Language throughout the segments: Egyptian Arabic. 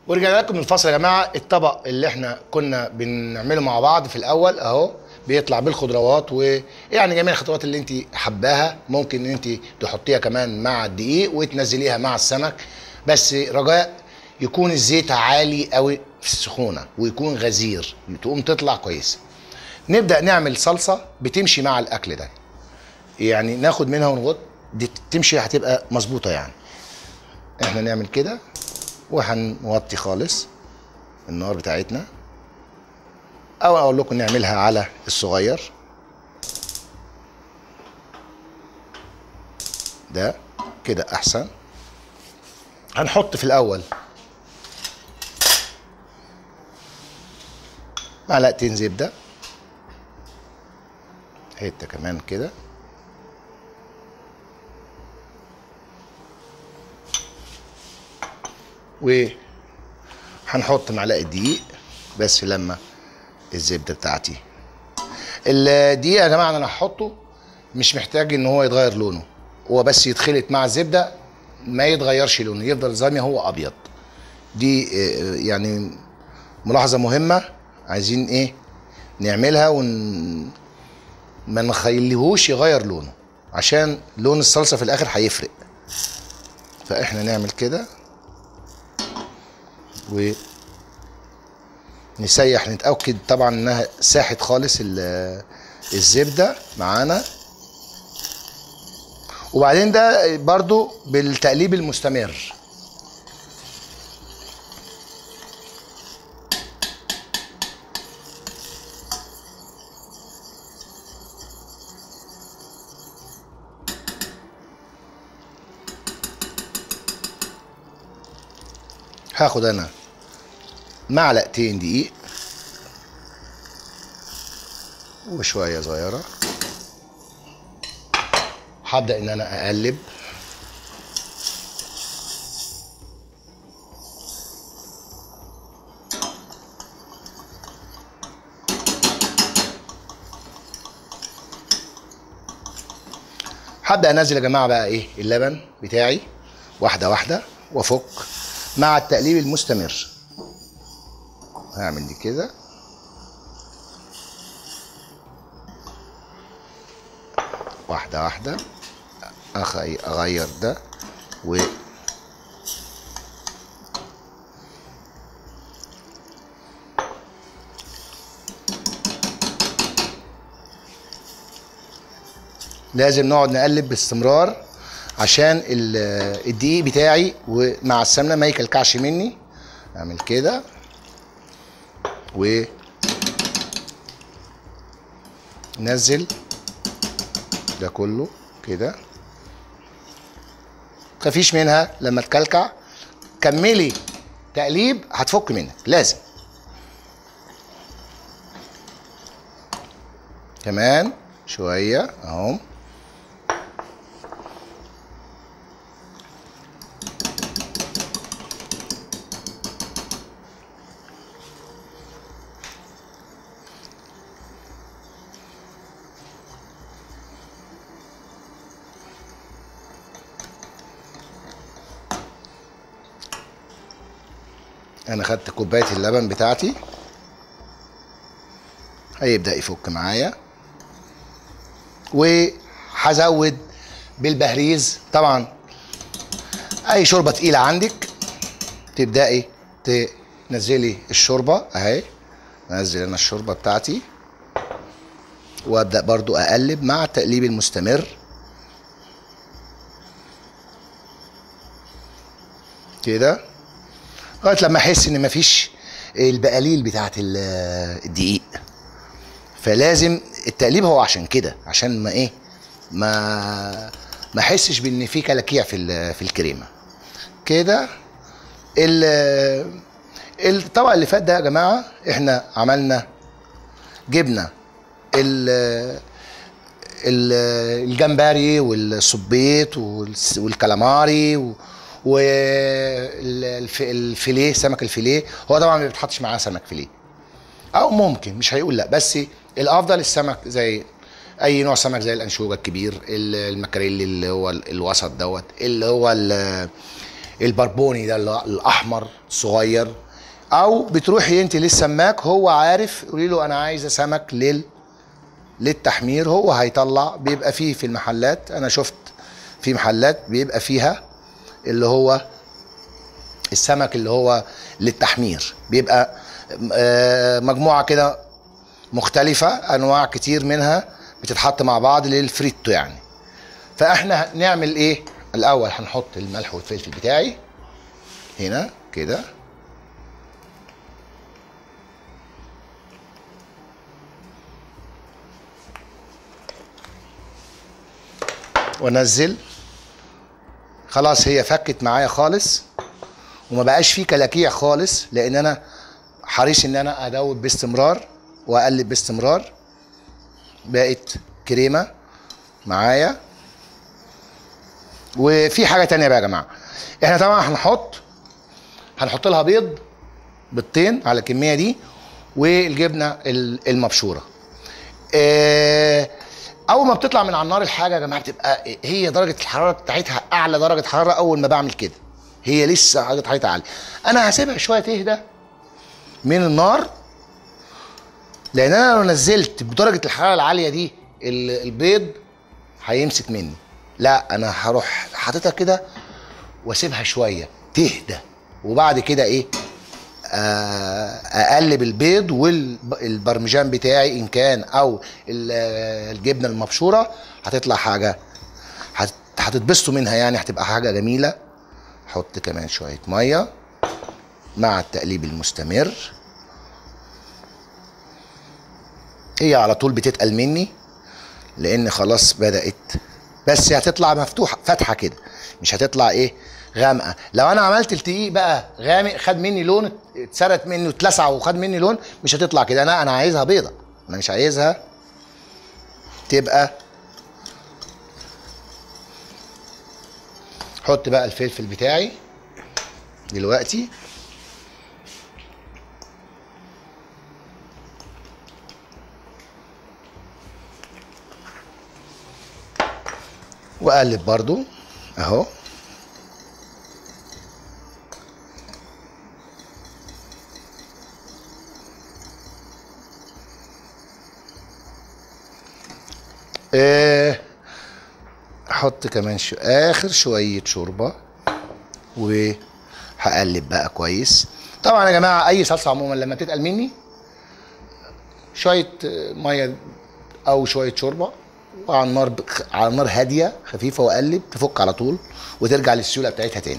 ورجعنا لكم من الفصل يا جماعه الطبق اللي احنا كنا بنعمله مع بعض في الاول اهو بيطلع بالخضروات ويعني جميع الخطوات اللي انت حباها ممكن ان انت تحطيها كمان مع الدقيق وتنزليها مع السمك بس رجاء يكون الزيت عالي قوي في السخونه ويكون غزير تقوم تطلع كويسه نبدا نعمل صلصه بتمشي مع الاكل ده يعني ناخد منها ونغط دي تمشي هتبقى مظبوطه يعني احنا نعمل كده وهنوطي خالص النار بتاعتنا او اقول لكم نعملها على الصغير ده كده احسن هنحط في الاول معلقتين زبده حته كمان كده وهنحط معلقه دقيق بس لما الزبده بتاعتي الدقيق يا جماعه انا هحطه مش محتاج ان هو يتغير لونه هو بس يتخلط مع الزبده ما يتغيرش لونه يفضل زي ما هو ابيض دي آه، يعني ملاحظه مهمه عايزين ايه نعملها ون ما نخليهوش يغير لونه عشان لون الصلصه في الاخر هيفرق فاحنا نعمل كده و نسيح نتاكد طبعا انها ساحت خالص ال- الزبده معانا وبعدين ده برضو بالتقليب المستمر هاخد انا معلقتين دقيق وشويه صغيره هبدا ان انا اقلب هبدا انزل يا جماعه بقى ايه اللبن بتاعي واحده واحده وافك مع التقليب المستمر هعمل دي كده واحدة واحدة أخي أغير ده و لازم نقعد نقلب باستمرار عشان ال- الدقيق بتاعي ومع السمنه ما يكلكعش مني اعمل كده و نزل ده كله كده خفيش منها لما تكلكع كملي تقليب هتفك منك لازم كمان شويه اهو انا خدت كوبايه اللبن بتاعتي هيبدا يفك معايا وهزود بالبهريز طبعا اي شوربه تقيله عندك تبداي تنزلي الشوربه اهي انزل انا الشوربه بتاعتي وابدا برضو اقلب مع التقليب المستمر كده لغايه لما احس ان مفيش البقاليل بتاعت ال- الدقيق فلازم التقليب هو عشان كده عشان ما ايه ما ما احسش بان في كلاكيع في ال- في الكريمه كده ال- الطبق اللي فات ده يا جماعه احنا عملنا جبنا ال ال- الجمبري والصبيط والس- والكالاماري و- والفيليه سمك الفيليه هو طبعا ما بيتحطش معاه سمك فيليه او ممكن مش هيقول لا بس الافضل السمك زي اي نوع سمك زي الانشوجه الكبير ال- المكاريلي اللي هو ال- الوسط دوت اللي هو ال- البربوني ده اللي- الاحمر الصغير او بتروحي انت للسماك هو عارف قولي له انا عايزه سمك لل للتحمير هو هيطلع بيبقى فيه في المحلات انا شفت في محلات بيبقى فيها اللي هو السمك اللي هو للتحمير بيبقى آه، مجموعه كده مختلفه انواع كتير منها بتتحط مع بعض للفريتو يعني فاحنا نعمل ايه الاول هنحط الملح والفلفل بتاعي هنا كده وانزل خلاص هي فكت معايا خالص وما بقاش فيه كلاكيع خالص لان انا حريص ان انا ادوب باستمرار واقلب باستمرار بقت كريمه معايا وفي حاجه تانية بقى يا جماعه احنا طبعا هنحط هنحط لها بيض بيضتين على الكميه دي والجبنه ال- المبشوره آه، اول ما بتطلع من على النار الحاجه يا جماعه بتبقى هي درجه الحراره بتاعتها اعلى درجه حراره اول ما بعمل كده هي لسه درجه حرارتها عاليه انا هسيبها شويه تهدى من النار لان انا لو نزلت بدرجه الحراره العاليه دي ال- البيض هيمسك مني لا انا هروح حاططها كده واسيبها شويه تهدى وبعد كده ايه آه، اقلب البيض والبرمجان بتاعي ان كان او ال- الجبنه المبشوره هتطلع حاجه هت- هتتبسطوا منها يعني هتبقى حاجه جميله حط كمان شويه ميه مع التقليب المستمر هي على طول بتتقل مني لان خلاص بدات بس هتطلع مفتوحه فاتحه كده مش هتطلع ايه غامقه لو انا عملت الدقيق بقى غامق خد مني لون اتسرت مني واتلسع وخد مني لون مش هتطلع كده انا انا عايزها بيضه انا مش عايزها تبقى حط بقى الفلفل بتاعي دلوقتي واقلب برضو اهو آه، احط كمان شو اخر شويه شوربه وهقلب بقى كويس طبعا يا جماعه اي صلصه عموما لما تتقل مني شويه آه، ميه او شويه شوربه وعلى النار ب- على النار هاديه خفيفه واقلب تفك على طول وترجع للسيوله بتاعتها تاني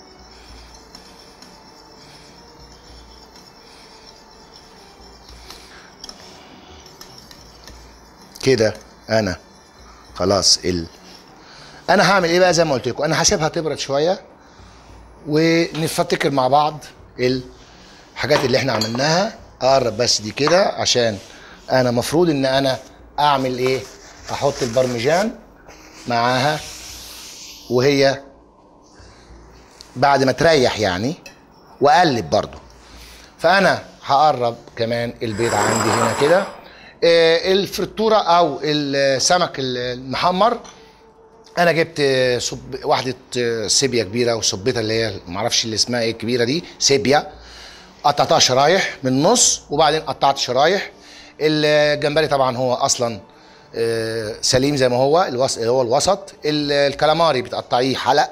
كده انا خلاص ال انا هعمل ايه بقى زي ما قلت لكم انا هسيبها تبرد شويه ونفتكر مع بعض الحاجات اللي احنا عملناها اقرب بس دي كده عشان انا مفروض ان انا اعمل ايه احط البرمجان معاها وهي بعد ما تريح يعني واقلب برضو فانا هقرب كمان البيض عندي هنا كده آه، الفريتوره او السمك المحمر انا جبت آه، صب واحده آه، سيبيا كبيره وصبيتها اللي هي معرفش اللي اسمها ايه الكبيره دي سيبيا قطعتها شرايح من النص وبعدين قطعت شرايح الجمبري طبعا هو اصلا آه، سليم زي ما هو الوسط هو الوسط ال- الكالاماري بتقطعيه حلق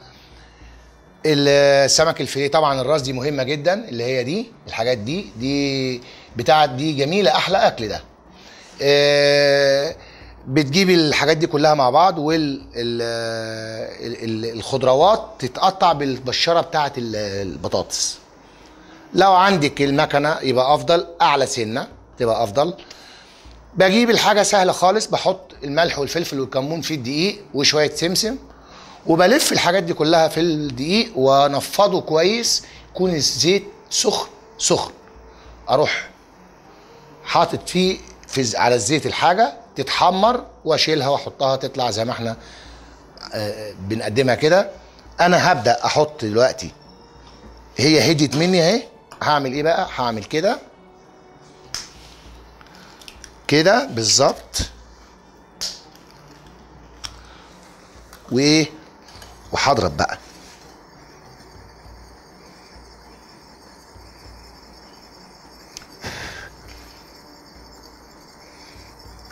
السمك الفيليه طبعا الراس دي مهمه جدا اللي هي دي الحاجات دي دي بتاعت دي جميله احلى اكل ده آه، بتجيبي الحاجات دي كلها مع بعض والخضروات تتقطع بالبشره بتاعت ال- البطاطس لو عندك المكنه يبقى افضل اعلى سنه تبقى افضل بجيب الحاجه سهله خالص بحط الملح والفلفل والكمون في الدقيق وشويه سمسم وبلف الحاجات دي كلها في الدقيق وانفضه كويس يكون الزيت سخن سخن اروح حاطط فيه في ز- على الزيت الحاجه تتحمر واشيلها واحطها تطلع زي ما احنا آه، بنقدمها كده انا هبدا احط دلوقتي هي هديت مني اهي هعمل ايه بقى هعمل كده كده بالظبط وايه وهضرب بقى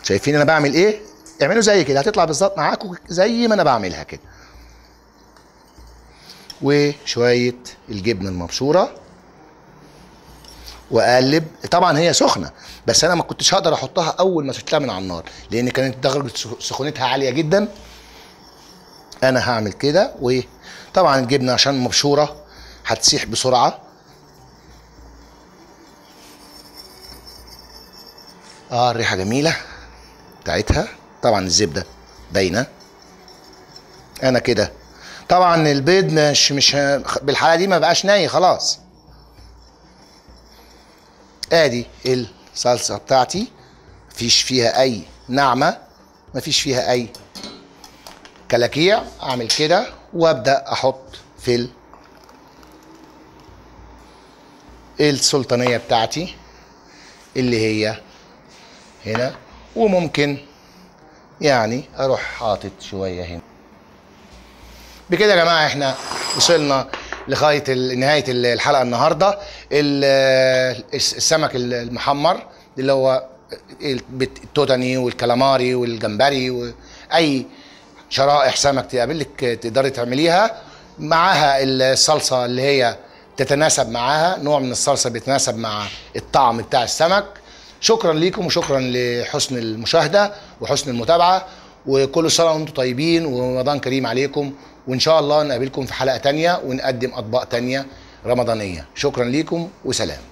شايفين انا بعمل ايه اعملوا زي كده هتطلع بالظبط معاكم زي ما انا بعملها كده وشويه الجبنه المبشوره واقلب طبعا هي سخنه بس انا ما كنتش هقدر احطها اول ما شلتها من على النار لان كانت درجه سخونتها عاليه جدا انا هعمل كده وطبعا الجبنه عشان مبشوره هتسيح بسرعه اه الريحه جميله بتاعتها طبعا الزبده باينه انا كده طبعا البيض مش مش ه- بالحاله دي ما بقاش ناي خلاص ادي الصلصه بتاعتي مفيش فيها اي ناعمه مفيش فيها اي كلاكيع اعمل كده وابدا احط في ال- السلطانيه بتاعتي اللي هي هنا وممكن يعني اروح حاطط شويه هنا بكده يا جماعه احنا وصلنا لغايه ال- نهايه ال- الحلقه النهارده ال- الس- السمك المحمر اللي هو ال- بت- التوتاني والكالاماري والجمبري واي شرائح سمك تقابلك تقدري تعمليها معاها الصلصه اللي هي تتناسب معاها نوع من الصلصه بيتناسب مع الطعم بتاع السمك شكرا ليكم وشكرا لحسن المشاهده وحسن المتابعه وكل سنه وانتم طيبين ورمضان كريم عليكم وان شاء الله نقابلكم في حلقه تانية ونقدم اطباق تانية رمضانيه شكرا ليكم وسلام